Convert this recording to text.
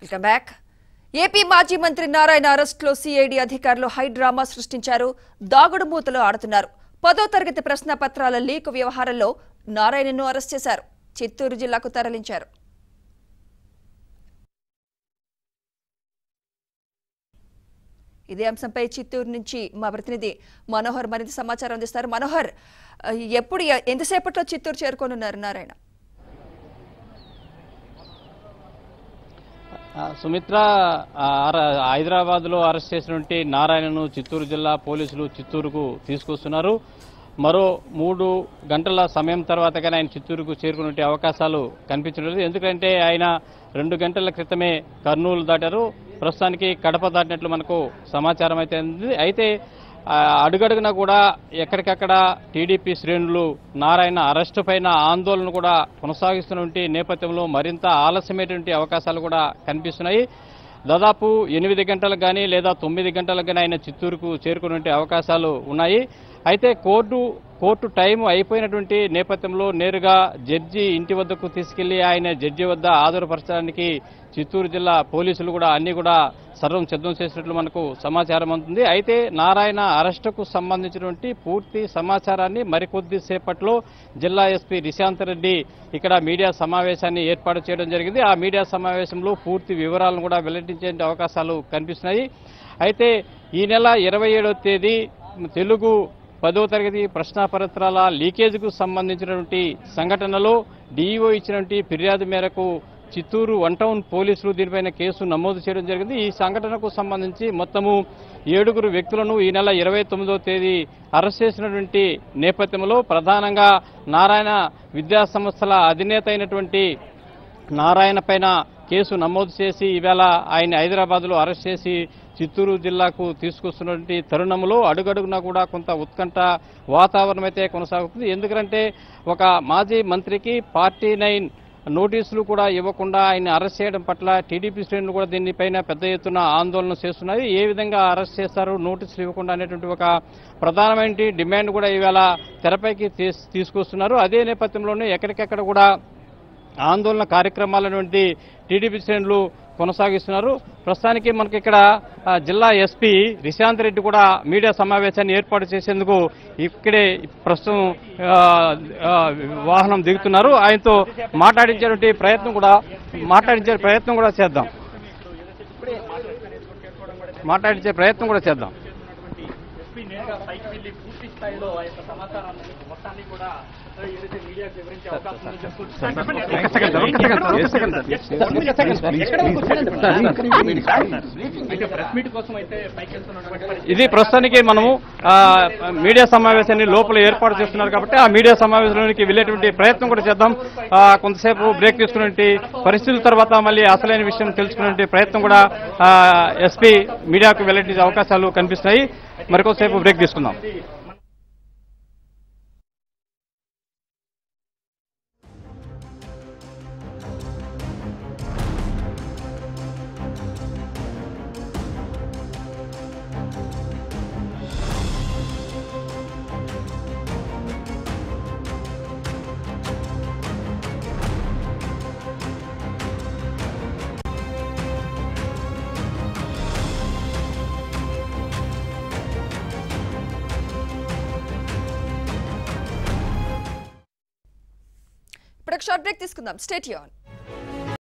Welcome back AP మాజీ మంత్రి నారాయణ అరెస్టులో సిఐడి అధికారులు హై డ్రామా సృష్టించారు దాగుడు మూతలు ఆడుతున్నారు పదో తరగతి ప్రశ్న పత్రాల లీక్ వ్యవహారంలో నారాయణను అరెస్ట్ చేశారు చిత్తూరు జిల్లాకు తరలించారు ఇదే అంశంపై చిత్తూరు నుంచి మా ప్రతినిధి మనోహర్ మరింత సమాచారం అందిస్తారు మనోహర్ ఆ, ఎప్పుడు ఎంతసేపట్లో చిత్తూరు చేరుకోనున్నారు నారాయణ ఆ, సుమిత్ర ఆ, అర- హైదరాబాద్లో అరెస్ట్ చేసినటువంటి నారాయణను చిత్తూరు జిల్లా పోలీసులు చిత్తూరుకు తీసుకొస్తున్నారు మరో మూడు గంటల సమయం తర్వాతగానే ఆయన చిత్తూరుకు చేరుకునే అవకాశాలు కనిపించలేదు ఎందుకంటే ఆయన రెండు గంటల క్రితమే కర్నూలు దాటారు ప్రస్తుతానికి కడప దాటినట్లు మనకు సమాచారం అయితే ఉంది అయితే ఆ, అడుగడుగునా కూడా ఎక్కడికక్కడ టీడీపీ శ్రేణులు నారాయణ అరెస్టు పైన ఆందోళన కూడా కొనసాగిస్తున్నటువంటి నేపథ్యంలో మరింత ఆలస్యమైనటువంటి అవకాశాలు కూడా కనిపిస్తున్నాయి దాదాపు ఎనిమిది గంటలకు కానీ లేదా తొమ్మిది గంటలకు కానీ ఆయన చిత్తూరుకు చేరుకునే అవకాశాలు ఉన్నాయి అయితే కోర్టు కోర్టు టైం అయిపోయినటువంటి నేపథ్యంలో నేరుగా జడ్జి ఇంటి వద్దకు తీసుకెళ్లి ఆయన జడ్జి వద్ద హాజరుపరచడానికి చిత్తూరు జిల్లా పోలీసులు కూడా అన్ని కూడా సర్వం సిద్ధం చేసినట్లు మనకు సమాచారం అందుతుంది అయితే నారాయణ అరెస్టుకు సంబంధించినటువంటి పూర్తి సమాచారాన్ని మరికొద్ది సేపట్లో జిల్లా ఎస్పీ నిశాంత్ రెడ్డి ఇక్కడ మీడియా సమావేశాన్ని ఏర్పాటు చేయడం జరిగింది ఆ మీడియా సమావేశంలో పూర్తి వివరాలను కూడా వెల్లడించే అవకాశాలు కనిపిస్తున్నాయి అయితే ఈ నెల ఇరవై తేదీ తెలుగు పదో తరగతి ప్రశ్నాపత్రాల లీకేజ్కు సంబంధించినటువంటి సంఘటనలో డీఈఓ ఇచ్చినటువంటి ఫిర్యాదు మేరకు చిత్తూరు వన్ టౌన్ పోలీసులు దీనిపైన కేసు నమోదు చేయడం జరిగింది ఈ సంఘటనకు సంబంధించి మొత్తము ఏడుగురు వ్యక్తులను ఈ నెల ఇరవై తొమ్మిదో తేదీ అరెస్ట్ చేసినటువంటి నేపథ్యంలో ప్రధానంగా నారాయణ విద్యా సంస్థల అధినేత అయినటువంటి నారాయణ పైన కేసు నమోదు చేసి ఈవేళ ఆయన హైదరాబాద్లో అరెస్ట్ చేసి చిత్తూరు జిల్లాకు తీసుకొస్తున్నటువంటి తరుణంలో అడుగడుగునా కూడా కొంత ఉత్కంఠ వాతావరణం అయితే కొనసాగుతుంది ఎందుకంటే ఒక మాజీ మంత్రికి పార్టీ నైన్ నోటీసులు కూడా ఇవ్వకుండా ఆయన అరెస్ట్ చేయడం పట్ల టీడీపీ శ్రేణులు కూడా దీనిపైన పెద్ద ఎత్తున ఆందోళన చేస్తున్నాయి ఏ విధంగా అరెస్ట్ చేస్తారు నోటీసులు ఇవ్వకుండా అనేటువంటి ఒక ప్రధానమైన డిమాండ్ కూడా ఈవేళ తెరపైకి తీస్- తీసుకొస్తున్నారు అదే నేపథ్యంలోనే ఎక్కడికెక్కడ కూడా ఆందోళన కార్యక్రమాలటువంటి టీడీపీ శ్రేణులు కొనసాగిస్తున్నారు ప్రస్తుతానికి మనకి ఇక్కడ ఆ, జిల్లా ఎస్పీ రిశాంత్ రెడ్డి కూడా మీడియా సమావేశాన్ని ఏర్పాటు చేసేందుకు ఇక్కడే ప్రస్తుతం ఆ, ఆ, వాహనం దిగుతున్నారు ఆయనతో మాట్లాడించేటువంటి ప్రయత్నం కూడా మాట్లాడించే ప్రయత్నం కూడా చేద్దాం మాట్లాడించే ప్రయత్నం కూడా చేద్దాం ఎస్పీ నేరుగా పైకి వెళ్ళి పూర్తి స్థాయిలో ఆ యొక్క సమాచారాన్ని మొత్తాన్ని కూడా ఆ, ఏదైతే మీడియాకు వివరించే అవకాశం ఉందో చెప్తూ- సార్, చెప్పండి. ఒక్క సెకండ్, ఒక్క సెకండ్, ఒక్క సెకండ్. ఒక్క సెకండ్, సార్. ఎక్కడ వరకు వచ్చారండి? సార్, అయితే ప్రెస్ మీట్ కోసం అయితే పైకి వెళ్తున్నటువంటి పరిస్థితి. ఇది ప్రస్తుతానికి మనము ఆ, మీడియా సమావేశాన్ని లోపల ఏర్పాటు చేస్తున్నారు కాబట్టి ఆ మీడియా సమావేశంలోనికి వెళ్ళేటువంటి ప్రయత్నం కూడా చేద్దాం ఆ, కొంతసేపు బ్రేక్ తీసుకునే పరిస్థితుల తర్వాత మళ్ళీ అసలైన విషయం తెలుసుకునే ప్రయత్నం కూడా ఎస్పీ మీడియాకు వెళ్ళే అవకాశాలు కనిపిస్తున్నాయి మరికొంతసేపు బ్రేక్ తీసుకుందాం ఇప్పుడు ఒక షార్ట్ బ్రేక్ తీసుకుందాం స్టేట్ యూన్